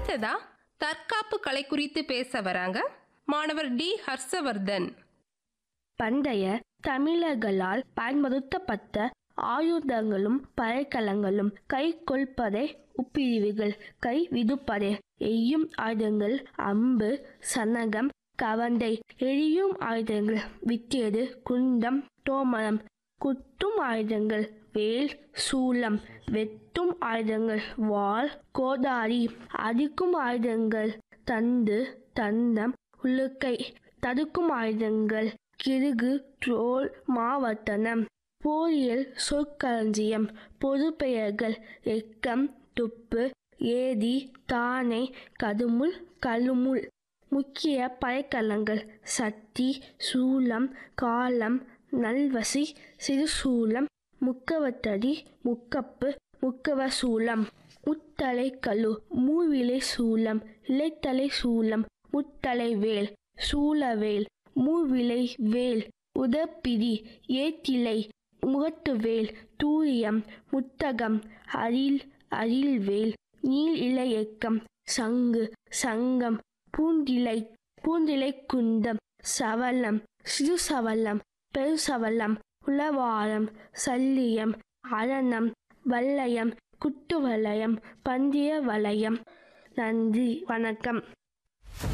அடுத்ததா தற்காப்பு கலை குறித்து பேச வராங்க மாணவர் டி ஹர்ஷவர்தன் பண்டைய தமிழர்களால் பயன்படுத்தப்பட்ட ஆயுதங்களும் படைக்கலங்களும் கை கொள்பதே உப்பிரிவுகள் கை விடுப்பதே எய்யும் ஆயுதங்கள் அம்பு சனகம் கவண்டை எரியும் ஆயுதங்கள் வித்தேடு குண்டம் தோமரம் குத்தும் ஆயுதங்கள் வேல் சூலம் வெட்டும் ஆயுதங்கள் வாள் கோதாரி அடிக்கும் ஆயுதங்கள் தண்டு தந்தம் உலுக்கை தடுக்கும் ஆயுதங்கள் கிருகு ட்ரோல் மாவட்டனம் போரியல் சொற்களஞ்சியம் பொதுப்பெயர்கள் எக்கம் துப்பு ஏதி தானே கதுமுல் கழுமுல் முக்கிய படைக்கலங்கள் சட்டி சூலம் காலம் நல்வசி சிறுசூலம் முக்கவத்தடி முக்கப்பு முக்கவ சூலம் முத்தலை கழு மூவிலை சூலம் இலைத்தலை சூலம் முத்தலை வேல் சூலவேல் மூவிலை வேல் உதப்பிடி ஏத்திலை முகத்துவேல் தூரியம் முத்தகம் அரில் அரில்வேல் நீல் இலையக்கம் சங்கு சங்கம் பூண்டிலை பூண்டிலை குந்தம் சவலம் சிறு சவலம் பெருசவலம் உளவாரம் சல்லியம் அரணம் வல்லயம் குத்துவலயம் பந்திய வலயம் நன்றி வணக்கம்